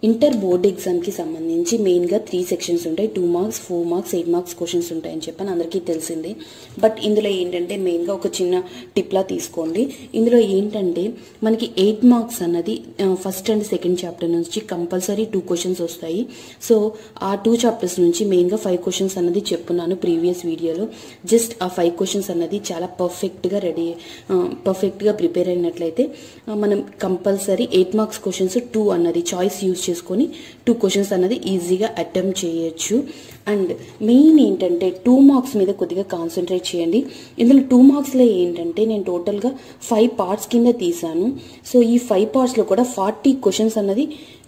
inter board ఎగ్జామ్కి సంబంధించి మెయిన్గా త్రీ సెక్షన్స్ ఉంటాయి two marks four marks eight marks questions ఉంటాయని చెప్పని అందరికీ తెలిసిందే బట్ ఇందులో ఏంటంటే మెయిన్గా ఒక చిన్న టిప్లా తీసుకోండి ఇందులో ఏంటంటే మనకి ఎయిట్ మార్క్స్ అన్నది ఫస్ట్ అండ్ సెకండ్ చాప్టర్ నుంచి కంపల్సరీ టూ క్వశ్చన్స్ వస్తాయి సో ఆ టూ చాప్టర్స్ నుంచి మెయిన్గా ఫైవ్ క్వశ్చన్స్ అన్నది చెప్పున్నాను ప్రీవియస్ వీడియోలో జస్ట్ ఆ ఫైవ్ క్వశ్చన్స్ అన్నది చాలా పర్ఫెక్ట్గా రెడీ పర్ఫెక్ట్గా ప్రిపేర్ అయినట్లయితే ఆ, మనం compulsory eight marks questions two అన్నది చాయిస్ యూజ్ చేసుకొని టూ క్వశ్చన్స్ అన్నది ఈజీగా అటెంప్ట్ చేయొచ్చు అండ్ మెయిన్ ఏంటంటే టూ మార్క్స్ మీద కొద్దిగా కాన్సన్ట్రేట్ చేయండి ఇందులో టూ మార్క్స్లో ఏంటంటే నేను టోటల్గా ఫైవ్ పార్ట్స్ కింద తీసాను సో ఈ ఫైవ్ పార్ట్స్లో కూడా ఫార్టీ క్వశ్చన్స్ అన్నది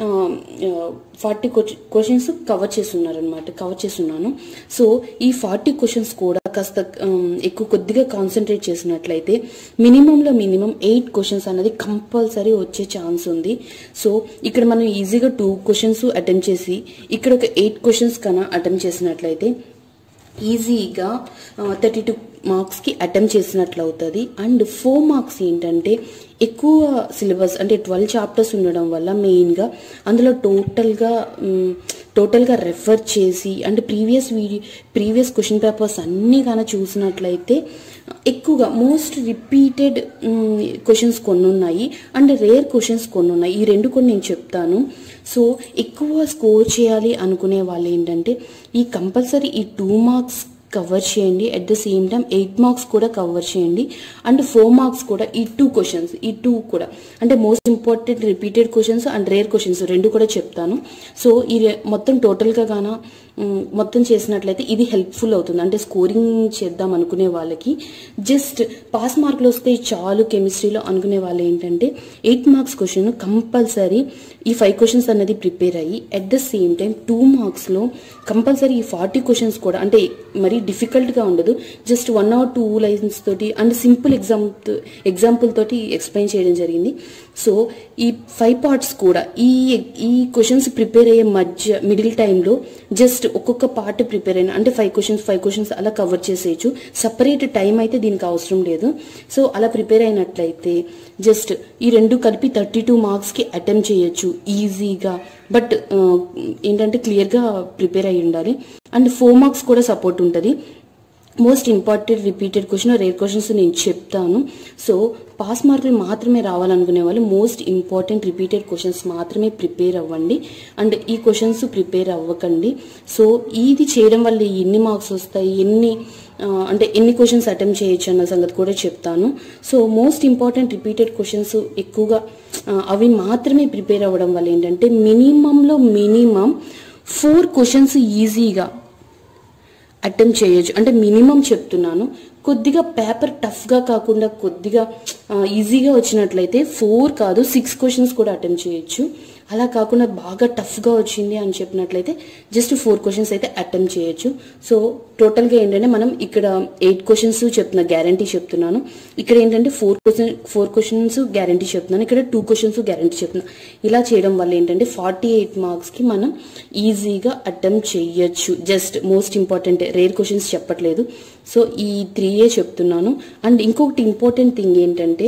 ఫార్టీ క్వశ్చన్స్ కవర్ చేస్తున్నారు అనమాట కవర్ చేస్తున్నాను సో ఈ ఫార్టీ క్వశ్చన్స్ కూడా కాస్త um, ఎక్కువ కొద్దిగా కాన్సన్ట్రేట్ చేసినట్లయితే మినిమంలో మినిమం ఎయిట్ క్వశ్చన్స్ అనేది కంపల్సరీ వచ్చే ఛాన్స్ ఉంది సో ఇక్కడ మనం ఈజీగా టూ క్వశ్చన్స్ అటెంప్ట్ చేసి ఇక్కడ ఒక ఎయిట్ క్వశ్చన్స్ కన్నా అటెంప్ట్ చేసినట్లయితే ఈజీగా థర్టీ టూ మార్క్స్కి అటెంప్ట్ చేసినట్లు అవుతుంది అండ్ ఫోర్ మార్క్స్ ఏంటంటే ఎక్కువ సిలబస్ అంటే ట్వెల్వ్ చాప్టర్స్ ఉండడం వల్ల మెయిన్గా అందులో టోటల్గా టోటల్గా రెఫర్ చేసి అంటే previous video previous question papers అన్నీ కానీ చూసినట్లయితే ఎక్కువగా మోస్ట్ రిపీటెడ్ క్వశ్చన్స్ కొన్ని ఉన్నాయి అండ్ రేర్ క్వశ్చన్స్ కొన్ని ఉన్నాయి ఈ రెండు కొన్ని నేను చెప్తాను సో ఎక్కువ స్కోర్ చేయాలి అనుకునే వాళ్ళు ఏంటంటే ఈ కంపల్సరీ ఈ టూ మార్క్స్ కవర్ చేయండి at the same time eight marks కూడా కవర్ చేయండి అండ్ ఫోర్ మార్క్స్ కూడా ఈ టూ క్వశ్చన్స్ ఈ టూ కూడా అంటే most important repeated questions and rare questions రెండు కూడా చెప్తాను సో ఈ రె- మొత్తం టోటల్గా గాన మ్, మొత్తం చేసినట్లయితే ఇది హెల్ప్ఫుల్ అవుతుంది అంటే స్కోరింగ్ చేద్దాం అనుకునే వాళ్ళకి జస్ట్ పాస్ మార్కులు వస్తే చాలు కెమిస్ట్రీలో అనుకునే వాళ్ళు ఏంటంటే ఎయిట్ మార్క్స్ క్వశ్చన్ కంపల్సరీ ఈ ఫైవ్ క్వశ్చన్స్ అనేది ప్రిపేర్ అయ్యి at the same time two మార్క్స్లో కంపల్సరీ ఈ ఫార్టీ క్వశ్చన్స్ కూడా అంటే మరీ డిఫికల్ట్గా ఉండదు just one or two lines తోటి అండ్ సింపుల్ ఎగ్జామ్ ఎగ్జాంపుల్ తోటి ఎక్స్ప్లెయిన్ చేయడం జరిగింది సో ఈ ఫైవ్ పార్ట్స్ కూడా ఈ ఈ క్వశ్చన్స్ ప్రిపేర్ అయ్యే మధ్య మిడిల్ టైంలో జస్ట్ ఒక్కొక్క పార్ట్ ప్రిపేర్ అయిన అంటే ఫైవ్ క్వశ్చన్స్ ఫైవ్ క్వశ్చన్స్ అలా కవర్ చేసేయచ్చు సపరేట్ టైం అయితే దీనికి అవసరం లేదు సో అలా ప్రిపేర్ అయినట్లయితే జస్ట్ ఈ రెండు కలిపి థర్టీ టూ మార్క్స్కి అటెంప్ట్ చేయొచ్చు ఈజీగా బట్ ఏంటంటే క్లియర్గా ప్రిపేర్ అయి ఉండాలి అండ్ ఫోర్ మార్క్స్ కూడా సపోర్ట్ ఉంటుంది most important repeated question rare questions నేను చెప్తాను సో పాస్ మార్కులు మాత్రమే రావాలనుకునే వాళ్ళు మోస్ట్ ఇంపార్టెంట్ రిపీటెడ్ క్వశ్చన్స్ మాత్రమే ప్రిపేర్ అవ్వండి అండ్ ఈ క్వశ్చన్స్ ప్రిపేర్ అవ్వకండి సో ఇది చేయడం వల్ల ఎన్ని మార్క్స్ వస్తాయి ఎన్ని ఆ, అంటే ఎన్ని క్వశ్చన్స్ అటెంప్ట్ చేయొచ్చు అన్న సంగతి కూడా చెప్తాను so most important repeated questions ఎక్కువగా ఆ, అవి మాత్రమే ప్రిపేర్ అవ్వడం వల్ల ఏంటంటే మినిమంలో మినిమం ఫోర్ క్వశ్చన్స్ ఈజీగా అటెంప్ట్ చేయొచ్చు అంటే మినిమం చెప్తున్నాను కొద్దిగా పేపర్ టఫ్గా కాకుండా కొద్దిగా ఆ, ఈజీగా వచ్చినట్లయితే ఫోర్ కాదు సిక్స్ క్వశ్చన్స్ కూడా అటెంప్ట్ చేయొచ్చు అలా కాకుండా బాగా టఫ్గా వచ్చింది అని చెప్పినట్లయితే జస్ట్ ఫోర్ క్వశ్చన్స్ అయితే అటెంప్ట్ చేయొచ్చు సో టోటల్గా ఏంటంటే మనం ఇక్కడ ఎయిట్ క్వశ్చన్స్ చెప్తున్నా గ్యారంటీ చెప్తున్నాను ఇక్కడ ఏంటంటే four question four questions guarantee చెప్తున్నాను ఇక్కడ టూ క్వశ్చన్స్ గ్యారంటీ చెప్తున్నాను ఇలా చేయడం వల్ల ఏంటంటే ఫార్టీ ఎయిట్ మార్క్స్కి మనం ఈజీగా అటెంప్ట్ చేయొచ్చు just most important rare questions చెప్పట్లేదు సో ఈ త్రీయే చెప్తున్నాను అండ్ ఇంకొకటి ఇంపార్టెంట్ థింగ్ ఏంటంటే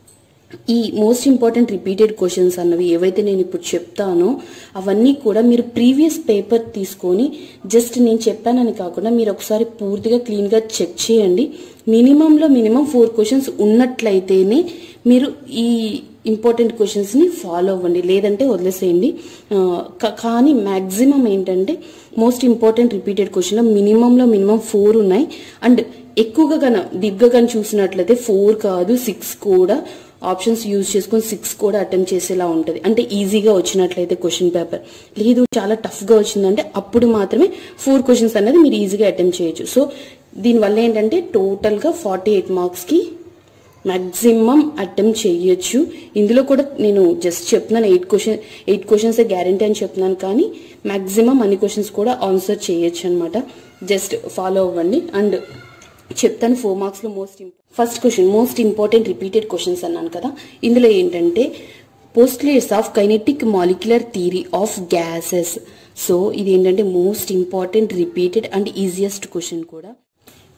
ఈ మోస్ట్ ఇంపార్టెంట్ రిపీటెడ్ క్వశ్చన్స్ అన్నవి ఏవైతే నేను ఇప్పుడు చెప్తానో అవన్నీ కూడా మీరు ప్రీవియస్ పేపర్ తీసుకొని జస్ట్ నేను చెప్పానని కాకుండా మీరు ఒకసారి పూర్తిగా క్లీన్గా చెక్ చేయండి మినిమంలో మినిమం ఫోర్ క్వశ్చన్స్ ఉన్నట్లయితేనే మీరు ఈ ఇంపార్టెంట్ క్వశ్చన్స్ని ఫాలో అవ్వండి లేదంటే వదిలేసేయండి ఆ, కా- కానీ మ్యాక్సిమం ఏంటంటే మోస్ట్ ఇంపార్టెంట్ రిపీటెడ్ క్వశ్చన్లో మినిమంలో మినిమం ఫోర్ ఉన్నాయి అండ్ ఎక్కువగా కన డీప్గా కానీ చూసినట్లయితే ఫోర్ కాదు సిక్స్ కూడా ఆప్షన్స్ యూజ్ చేసుకొని సిక్స్ కూడా అటెంప్ట్ చేసేలా ఉంటుంది అంటే ఈజీగా వచ్చినట్లయితే క్వశ్చన్ పేపర్ లేదు చాలా టఫ్గా వచ్చిందంటే అప్పుడు మాత్రమే ఫోర్ క్వశ్చన్స్ అనేది మీరు ఈజీగా అటెంప్ట్ చేయొచ్చు సో దీనివల్ల ఏంటంటే టోటల్గా ఫార్టీ ఎయిట్ మార్క్స్కి మ్యాక్సిమం అటెంప్ట్ చేయొచ్చు ఇందులో కూడా నేను జస్ట్ చెప్తున్నాను eight question eight questions guarantee అని చెప్తున్నాను కానీ మ్యాక్సిమం అన్ని క్వశ్చన్స్ కూడా ఆన్సర్ చేయొచ్చు అనమాట జస్ట్ ఫాలో అవ్వండి అండ్ చెప్తాను ఫోర్ మార్క్స్ లో most first question most important repeated questions అన్నాను కదా ఇందులో ఏంటంటే postulates of kinetic molecular theory of gases so ఇది ఏంటంటే most important repeated and easiest question కూడా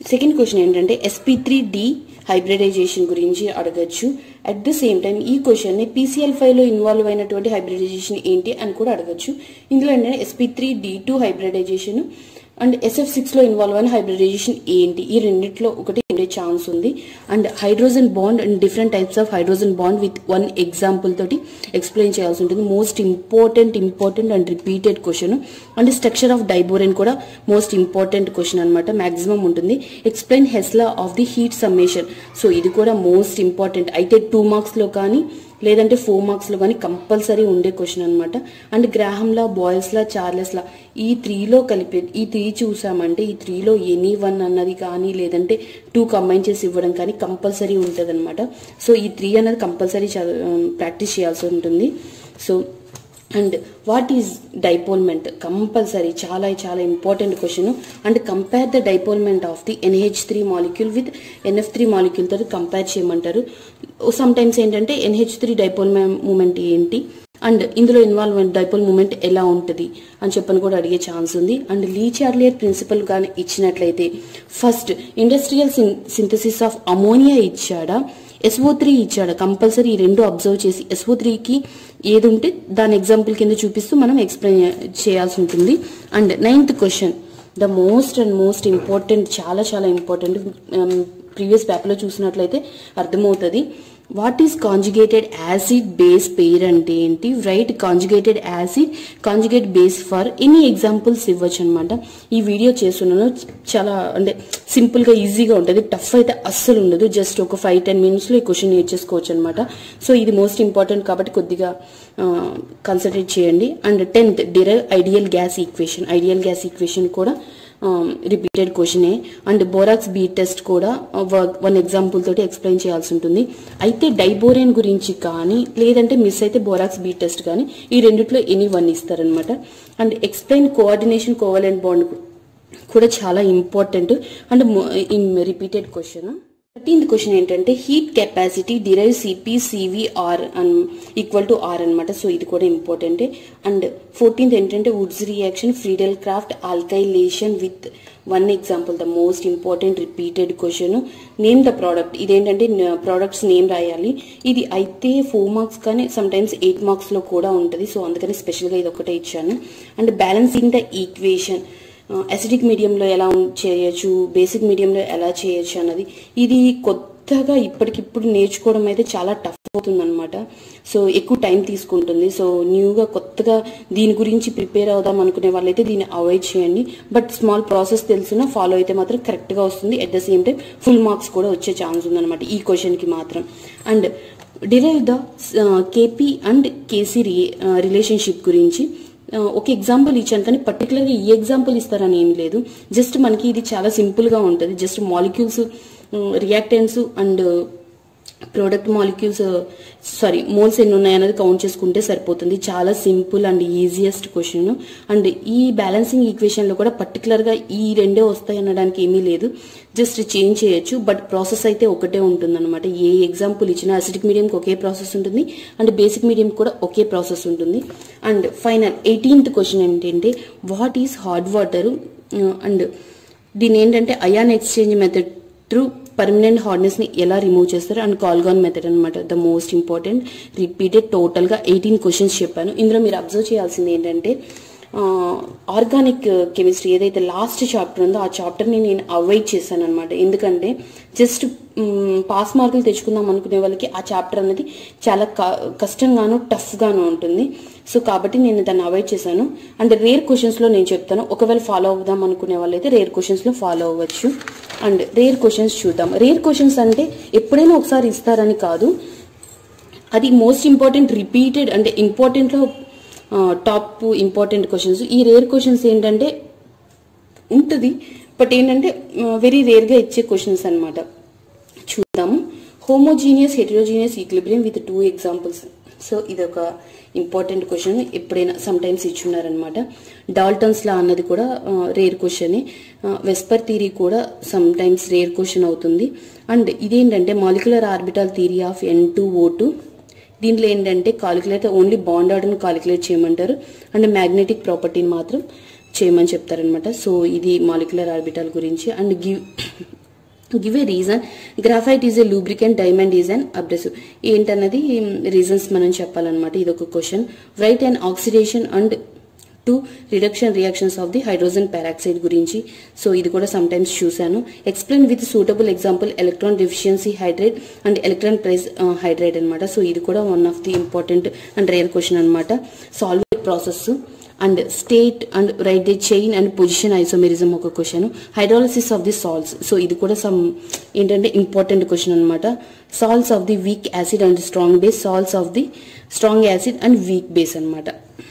సెకండ్ క్వశ్చన్ ఏంటంటే ఎస్పీ త్రీ డి హైబ్రిడైజేషన్ గురించి అడగచ్చు అట్ ద సేమ్ టైం ఈ క్వశ్చన్ ని పీసీఎల్ ఫైవ్ లో ఇన్వాల్వ్ అయినటువంటి హైబ్రిడైజేషన్ ఏంటి అని కూడా అడగచ్చు ఇందులో ఏంటంటే sp three D two hybridization and SF six లో ఇన్వాల్వ్ అయిన హైబ్రిడైజేషన్ ఏంటి ఈ రెండిట్లో ఒకటి ఉండే ఛాన్స్ ఉంది and hydrogen bond and different types of hydrogen bond with one example తోటి ఎక్స్ప్లెయిన్ చేయాల్సి ఉంటుంది most important important and repeated question and structure of diborane కూడా మోస్ట్ ఇంపార్టెంట్ క్వశ్చన్ అనమాట మాక్సిమం ఉంటుంది explain Hess law of the heat summation so ఇది కూడా most important అయితే two marks లో కానీ లేదంటే ఫోర్ మార్క్స్ లో కానీ కంపల్సరీ ఉండే క్వశ్చన్ అనమాట అండ్ గ్రాహంలా బాయ్స్లా చార్లెస్లా ఈ త్రీలో కలిపి ఈ త్రీ చూసామంటే ఈ త్రీలో ఎనీ వన్ అన్నది కానీ లేదంటే టూ కంబైన్ చేసి ఇవ్వడం కానీ కంపల్సరీ ఉంటుంది అనమాట సో ఈ త్రీ అనేది కంపల్సరీ ప్రాక్టీస్ చేయాల్సి ఉంటుంది so and what is dipole moment compulsory చాలా చాలా important question and compare the dipole moment of the NH three molecule with NF three molecule తో కంపేర్ చేయమంటారు సమ్ టైమ్స్ ఏంటంటే ఎన్హెచ్ త్రీ డైపోల్ మూమెంట్ ఏంటి and ఇందులో involvement dipole moment ఎలా ఉంటుంది అని చెప్పని కూడా అడిగే ఛాన్స్ ఉంది అండ్ లీ చార్లియర్ ప్రిన్సిపల్ కానీ ఇచ్చినట్లయితే first industrial synthesis of ammonia ఇచ్చాడా ఎస్ఓ త్రీ ఇచ్చాడు కంపల్సరీ ఈ రెండు అబ్జర్వ్ చేసి ఎస్ఓ త్రీకి ఏది ఉంటే దాని ఎగ్జాంపుల్ కింద చూపిస్తూ మనం ఎక్స్ప్లెయిన్ చేయాల్సి ఉంటుంది and ninth question the most and most important చాలా చాలా ఇంపార్టెంట్ ప్రీవియస్ పేపర్లో చూసినట్లయితే అర్థమవుతుంది what is conjugated acid base pair అంటే ఏంటి right conjugated acid conjugate base for any examples ఇవ్వచ్చు అనమాట ఈ వీడియో చేస్తున్నాను చాలా అంటే సింపుల్ గా ఈజీగా ఉంటుంది టఫ్ అయితే అస్సలు ఉండదు జస్ట్ ఒక ఫైవ్ టెన్ మినిట్స్ లో ఈ క్వశ్చన్ నేర్చేసుకోవచ్చు అనమాట సో ఇది మోస్ట్ ఇంపార్టెంట్ కాబట్టి కొద్దిగా కన్సన్ట్రేట్ చేయండి and tenth derive ideal gas equation ideal gas equation కూడా రిపీటెడ్ క్వశ్చనే అండ్ బోరాక్స్ బీ టెస్ట్ కూడా వన్ ఎగ్జాంపుల్ తోటి ఎక్స్ప్లెయిన్ చేయాల్సి ఉంటుంది అయితే డైబోరేన్ గురించి కానీ లేదంటే మిస్ అయితే బోరాక్స్ బీ టెస్ట్ కానీ ఈ రెండిట్లో ఎనీ వన్ ఇస్తారనమాట and explain coordination covalent bond కూడా చాలా important and repeated question thirteenth question ఏంటంటే heat capacity derive CP CV R an equal to R అనమాట సో ఇది కూడా ఇంపార్టెంటే అండ్ ఫోర్టీన్త్ ఏంటంటే Wurtz reaction Friedel Crafts alkylation with one example the most important repeated question name the product ఇదేంటంటే products name రాయాలి ఇది అయితే ఫోర్ మార్క్స్ కానీ సమ్ టైమ్స్ ఎయిట్ మార్క్స్ లో కూడా ఉంటుంది సో అందుకని స్పెషల్ గా ఇది ఒకటే ఇచ్చాను and balancing the equation acidic మీడియంలో ఎలా చేయొచ్చు బేసిక్ మీడియంలో ఎలా చేయొచ్చు అన్నది ఇది కొత్తగా ఇప్పటికిప్పుడు నేర్చుకోవడం అయితే చాలా టఫ్ అవుతుంది అనమాట సో ఎక్కువ టైం తీసుకుంటుంది సో న్యూగా కొత్తగా దీని గురించి ప్రిపేర్ అవుదాం అనుకునే వాళ్ళైతే దీన్ని అవాయిడ్ చేయండి బట్ స్మాల్ ప్రాసెస్ తెలిసిన ఫాలో అయితే మాత్రం కరెక్ట్గా వస్తుంది at the same time full marks కూడా వచ్చే ఛాన్స్ ఉందన్నమాట ఈ క్వశ్చన్కి మాత్రం and derive the KP and KC relationship గురించి ఒక ఎగ్జాంపుల్ ఇచ్చాను కానీ పర్టికులర్గా ఈ ఎగ్జాంపుల్ ఇస్తారని ఏం లేదు జస్ట్ మనకి ఇది చాలా సింపుల్గా ఉంటుంది just molecules reactants and product molecules sorry moles ఎన్ని ఉన్నాయన్నది కౌంట్ చేసుకుంటే సరిపోతుంది చాలా simple and easiest question and ఈ బ్యాలెన్సింగ్ ఈక్వేషన్ లో కూడా పర్టికులర్ గా ఈ రెండే వస్తాయి అనడానికి ఏమీ లేదు జస్ట్ చేంజ్ చేయొచ్చు బట్ ప్రాసెస్ అయితే ఒకటే ఉంటుంది అనమాట ఏ ఎగ్జాంపుల్ ఇచ్చినా అసిడిక్ మీడియంకి ఒకే ప్రాసెస్ ఉంటుంది అండ్ బేసిక్ మీడియం కూడా ఒకే ప్రాసెస్ ఉంటుంది అండ్ ఫైనల్ ఎయిటీన్త్ క్వశ్చన్ ఏంటంటే what is hot water and దీని ఏంటంటే ion exchange method through permanent hardness ని ఎలా రిమూవ్ చేస్తారు అండ్ కాల్గాన్ మెథడ్ అనమాట the most important repeated total గా ఎయిటీన్ క్వశ్చన్స్ చెప్పాను ఇందులో మీరు అబ్జర్వ్ చేయాల్సింది ఏంటంటే ఆర్గానిక్ కెమిస్ట్రీ ఏదైతే లాస్ట్ చాప్టర్ ఉందో ఆ చాప్టర్ని నేను అవాయిడ్ చేశాను అనమాట ఎందుకంటే జస్ట్ పాస్ మార్కులు తెచ్చుకుందాం అనుకునే వాళ్ళకి ఆ చాప్టర్ అనేది చాలా కష్టంగాను టఫ్గాను ఉంటుంది సో కాబట్టి నేను దాన్ని అవాయిడ్ చేశాను అండ్ రేర్ క్వశ్చన్స్లో నేను చెప్తాను ఒకవేళ ఫాలో అవుదాం అనుకునే వాళ్ళైతే రేర్ క్వశ్చన్స్లో ఫాలో అవ్వచ్చు అండ్ రేర్ క్వశ్చన్స్ చూద్దాం రేర్ క్వశ్చన్స్ అంటే ఎప్పుడైనా ఒకసారి ఇస్తారని కాదు అది మోస్ట్ ఇంపార్టెంట్ రిపీటెడ్ అంటే ఇంపార్టెంట్లో టాప్ ఇంపార్టెంట్ క్వశ్చన్స్ ఈ రేర్ క్వశ్చన్స్ ఏంటంటే ఉంటుంది బట్ ఏంటంటే వెరీ రేర్గా ఇచ్చే క్వశ్చన్స్ అనమాట చూద్దాము homogeneous heterogeneous equilibrium with two examples so ఇది ఒక ఇంపార్టెంట్ క్వశ్చన్ ఎప్పుడైనా సమ్ టైమ్స్ ఇచ్చున్నారనమాట డాల్టన్స్ లా అన్నది కూడా రేర్ క్వశ్చన్ వెస్పర్ థీరీ కూడా సమ్ టైమ్స్ రేర్ క్వశ్చన్ అవుతుంది అండ్ ఇదేంటంటే molecular orbital theory of N two O two దీంట్లో ఏంటంటే కాలిక్యులేట్ ఓన్లీ బాండ్ ఆర్డర్ని కాలిక్యులేట్ చేయమంటారు అండ్ మ్యాగ్నెటిక్ ప్రాపర్టీని మాత్రం చేయమని చెప్తారనమాట సో ఇది మాలిక్యులర్ ఆర్బిటాల్ గురించి and give give a reason graphite is A lubricant diamond is an abrasive ఏంటన్నది రీజన్స్ మనం చెప్పాలన్నమాట ఇది ఒక question right and oxidation and to reduction reactions of the hydrogen peroxide గురించి సో ఇది కూడా సమ్ టైమ్స్ చూశాను explain with suitable example electron deficiency hydride and electron precise hydride అనమాట సో ఇది కూడా one of the important and rare question అనమాట Solvay process and state and write the chain and position isomerism ఒక question hydrolysis of the salts so ఇది కూడా some ఏంటంటే important question అనమాట salts of the weak acid and strong base salts of the strong acid and weak base అనమాట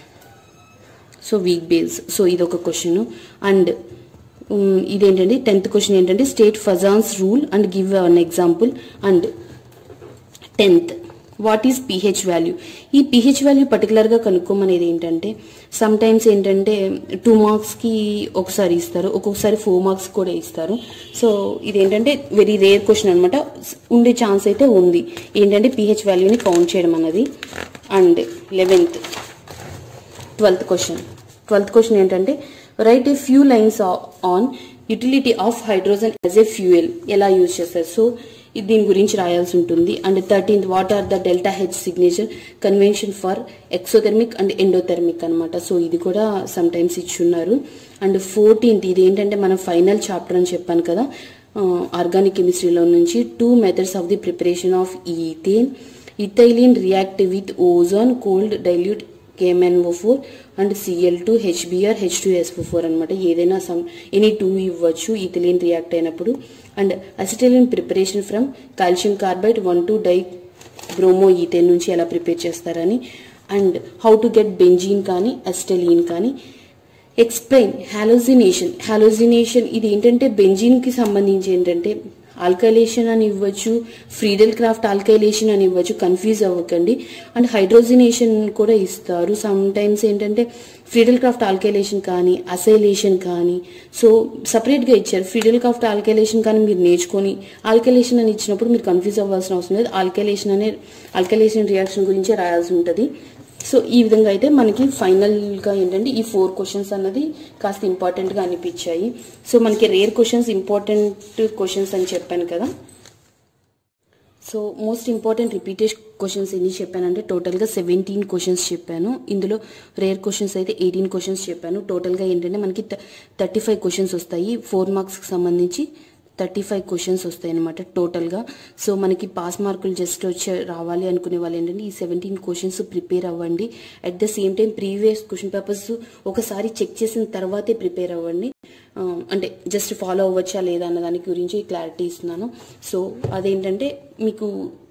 so weak base so ఇది ఒక question and ఇదేంటంటే tenth question ఏంటంటే state Fajans rule and give an example and tenth what is pH value ఈ pH value పర్టికులర్గా కనుక్కోమనేది ఏంటంటే some sometimes ఏంటంటే టూ మార్క్స్కి ఒకసారి ఇస్తారు ఒక్కొక్కసారి ఫోర్ మార్క్స్ కూడా ఇస్తారు సో ఇదేంటంటే వెరీ రేర్ క్వశ్చన్ అనమాట ఉండే ఛాన్స్ అయితే ఉంది ఏంటంటే పిహెచ్ వాల్యూని కౌంట్ చేయడం అన్నది and eleventh twelfth question twelfth question ఏంటంటే right a few lines on utility of hydrogen as a fuel ఎలా యూజ్ చేస్తారు సో దీని గురించి రాయాల్సి ఉంటుంది and thirteenth what are the delta H signature convention for exothermic and endothermic అనమాట so ఇది కూడా సమ్ టైమ్స్ ఇచ్చున్నారు అండ్ ఫోర్టీన్త్ ఇది ఏంటంటే మన ఫైనల్ చాప్టర్ అని చెప్పాను కదా ఆర్గానిక్ కెమిస్ట్రీలో నుంచి two methods of the preparation of ethane ethylene react with ozone cold dilute KMnO four and Cl two HBr H two SO four అనమాట ఏదైనా సమ్ ఎనీ టూ ఇవ్వచ్చు ఈథిలిన్ రియాక్ట్ అయినప్పుడు and acetylene preparation from calcium carbide one two dibromoethane నుంచి ఎలా prepare చేస్తారని and how to get benzene కానీ acetylene కానీ explain halogenation halogenation ఇది ఏంటంటే బెంజిన్కి సంబంధించి ఏంటంటే ఆల్కైలేషన్ అని ఇవ్వచ్చు ఫ్రీడల్ క్రాఫ్ట్ ఆల్కైలేషన్ అని ఇవ్వచ్చు కన్ఫ్యూజ్ అవ్వకండి అండ్ హైడ్రోజినేషన్ కూడా ఇస్తారు సమ్ టైమ్స్ ఏంటంటే ఫ్రీడల్ క్రాఫ్ట్ ఆల్కైలేషన్ కానీ అసైలేషన్ కానీ సో సపరేట్గా ఇచ్చారు ఫ్రీడల్ క్రాఫ్ట్ ఆల్కైలేషన్ కానీ మీరు నేర్చుకొని ఆల్కైలేషన్ అని ఇచ్చినప్పుడు మీరు కన్ఫ్యూజ్ అవ్వాల్సిన అవసరం లేదు ఆల్కైలేషన్ అనే ఆల్కైలేషన్ రియాక్షన్ గురించే రాయాల్సి ఉంటుంది సో ఈ విధంగా అయితే మనకి ఫైనల్గా ఏంటంటే ఈ ఫోర్ క్వశ్చన్స్ అన్నది కాస్త ఇంపార్టెంట్గా అనిపించాయి సో మనకి రేర్ క్వశ్చన్స్ ఇంపార్టెంట్ క్వశ్చన్స్ అని చెప్పాను కదా so most important repeated questions ఎన్ని చెప్పానంటే టోటల్గా సెవెంటీన్ క్వశ్చన్స్ చెప్పాను ఇందులో రేర్ క్వశ్చన్స్ అయితే ఎయిటీన్ క్వశ్చన్స్ చెప్పాను టోటల్గా ఏంటంటే మనకి థర్టీ ఫైవ్ క్వశ్చన్స్ వస్తాయి ఫోర్ మార్క్స్కి సంబంధించి థర్టీ ఫైవ్ క్వశ్చన్స్ వస్తాయి అనమాట టోటల్గా సో మనకి పాస్ మార్కులు జస్ట్ వచ్చే రావాలి అనుకునే వాళ్ళు ఏంటంటే ఈ సెవెంటీన్ క్వశ్చన్స్ ప్రిపేర్ అవ్వండి at the same time previous question papers ఒకసారి చెక్ చేసిన తర్వాతే ప్రిపేర్ అవ్వండి ఆ, అంటే జస్ట్ ఫాలో అవ్వచ్చా లేదా అన్న దాని గురించి క్లారిటీ ఇస్తున్నాను సో అదేంటంటే మీకు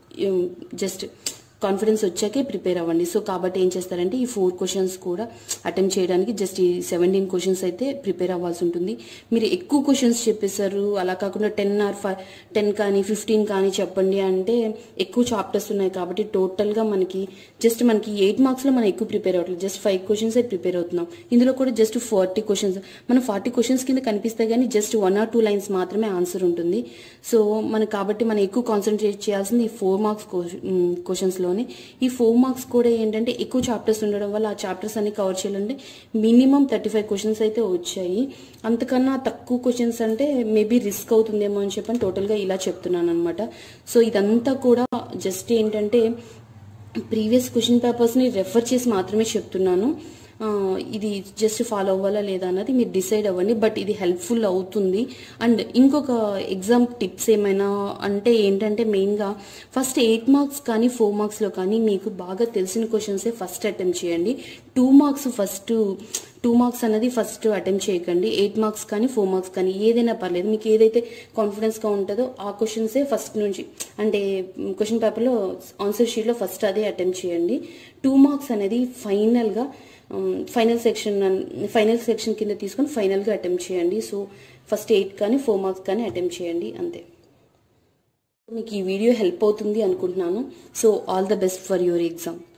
జస్ట్ కాన్ఫిడెన్స్ వచ్చాకే ప్రిపేర్ అవ్వండి సో కాబట్టి ఏం చేస్తారంటే ఈ ఫోర్ క్వశ్చన్స్ కూడా అటెంప్ట్ చేయడానికి జస్ట్ ఈ సెవెంటీన్ క్వశ్చన్స్ అయితే ప్రిపేర్ అవ్వాల్సి ఉంటుంది మీరు ఎక్కువ క్వశ్చన్స్ చెప్పేశారు అలా కాకుండా టెన్ ఆర్ ఫైవ్ టెన్ కానీ ఫిఫ్టీన్ కానీ చెప్పండి అంటే ఎక్కువ చాప్టర్స్ ఉన్నాయి కాబట్టి టోటల్గా మనకి జస్ట్ మనకి ఎయిట్ మార్క్స్లో మనం ఎక్కువ ప్రిపేర్ అవ్వట్లేదు జస్ట్ ఫైవ్ క్వశ్చన్స్ ప్రిపేర్ అవుతున్నాం ఇందులో కూడా జస్ట్ ఫార్టీ క్వశ్చన్స్ మనం ఫార్టీ క్వశ్చన్స్ కింద కనిపిస్తాయి కానీ just one or two lines మాత్రమే ఆన్సర్ ఉంటుంది సో మనకి కాబట్టి మనం ఎక్కువ కాన్సన్ట్రేట్ చేయాల్సింది ఈ ఫోర్ మార్క్స్ క్వశ్చన్స్లోనే ఈ ఫోర్ మార్క్స్ కూడా ఏంటంటే ఎక్కువ చాప్టర్స్ ఉండడం వల్ల ఆ చాప్టర్స్ అన్ని కవర్ చేయాలంటే మినిమం థర్టీ ఫైవ్ క్వశ్చన్స్ అయితే వచ్చాయి అంతకన్నా తక్కువ క్వశ్చన్స్ అంటే మేబీ రిస్క్ అవుతుందేమో అని చెప్పని టోటల్గా ఇలా చెప్తున్నాను అనమాట సో ఇదంతా కూడా జస్ట్ ఏంటంటే ప్రీవియస్ క్వశ్చన్ పేపర్స్ని రెఫర్ చేసి మాత్రమే చెప్తున్నాను ఆ, ఇది జస్ట్ ఫాలో అవ్వాలా లేదా అన్నది మీరు డిసైడ్ అవ్వండి బట్ ఇది హెల్ప్ఫుల్ అవుతుంది అండ్ ఇంకొక ఎగ్జామ్ టిప్స్ ఏమైనా అంటే ఏంటంటే మెయిన్గా ఫస్ట్ ఎయిట్ మార్క్స్ కానీ ఫోర్ మార్క్స్లో కానీ మీకు బాగా తెలిసిన క్వశ్చన్సే ఫస్ట్ అటెంప్ట్ చేయండి two marks first two marks అనేది ఫస్ట్ అటెంప్ట్ చేయకండి ఎయిట్ మార్క్స్ కానీ ఫోర్ మార్క్స్ కానీ ఏదైనా పర్లేదు మీకు ఏదైతే కాన్ఫిడెన్స్గా ఉంటుందో ఆ క్వశ్చన్సే ఫస్ట్ నుంచి అంటే క్వశ్చన్ పేపర్లో ఆన్సర్ షీట్లో ఫస్ట్ అదే అటెంప్ట్ చేయండి టూ మార్క్స్ అనేది ఫైనల్గా ఫైనల్ సెక్షన్ ఫైనల్ సెక్షన్ కింద తీసుకొని ఫైనల్గా అటెంప్ట్ చేయండి సో ఫస్ట్ ఎయిట్ కానీ ఫోర్ మార్క్స్ కానీ అటెంప్ట్ చేయండి అంతే మీకు ఈ వీడియో హెల్ప్ అవుతుంది అనుకుంటున్నాను so all the best for your exam